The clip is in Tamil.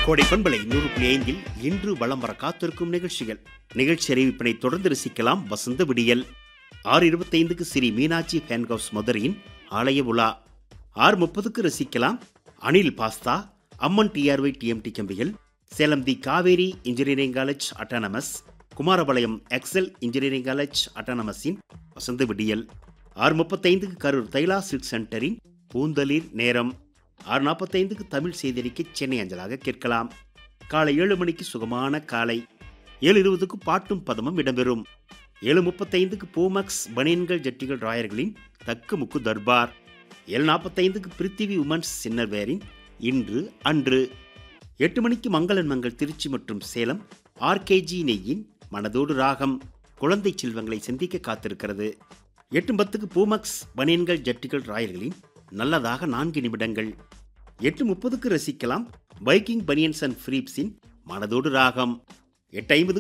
கோடை பண்பலை நூறு புள்ளி ஐந்தில் இன்று வலம் வர காத்திருக்கும் நிகழ்ச்சிகள் நிகழ்ச்சி அறிவிப்பினை தொடர்ந்து ரசிக்கலாம் வசந்த விடியல் ஆறு இருபத்தைந்துக்கு ஸ்ரீ மீனாட்சி ஃபேன் ஹவுஸ் மதுரையின் ஆலய உலா ஆறு முப்பதுக்கு ரசிக்கலாம் Anil pasta Amman TRY TMT கம்பிகள் Salem the Kaveri engineering college autonomous Kumarapalayam Excel engineering college அட்டானமஸின் வசந்த விடியல் ஆறு முப்பத்தைந்துக்கு கரூர் தைலா சில்க் சென்டரின் பூந்தளிர் நேரம் ஆறு நாற்பத்தைந்துக்கு தமிழ் செய்தியறிக்கை சென்னை அஞ்சலாக கேட்கலாம் காலை ஏழு மணிக்கு சுகமான காலை ஏழு இருபதுக்கு பாட்டும் பதமும் இடம்பெறும் ஏழு முப்பத்தைந்துக்கு பூமக்ஸ் பனியன்கள் ஜட்டிகள் ராயர்களின் தக்கு முக்கு தர்பார் ஏழு நாற்பத்தைந்துக்கு பிருத்திவி உமன்ஸ் சின்னர்வேரின் இன்று அன்று எட்டு மணிக்கு மங்களன் மங்கள் திருச்சி மற்றும் சேலம் ஆர்கேஜி நெய்யின் மனதோடு ராகம் குழந்தை செல்வங்களை சந்திக்க காத்திருக்கிறது எட்டு பத்துக்கு பூமக்ஸ் பனியன்கள் ஜட்டிகள் ராயர்களின் நல்லதாக நான்கு நிமிடங்கள் எட்டு முப்பதுக்கு ரசிக்கலாம் பைக்கிங் பனியன்ஸ் அண்ட் ஃப்ரீப்ஸின் மனதோடு ராகம் எட்டு ஐம்பதுக்கு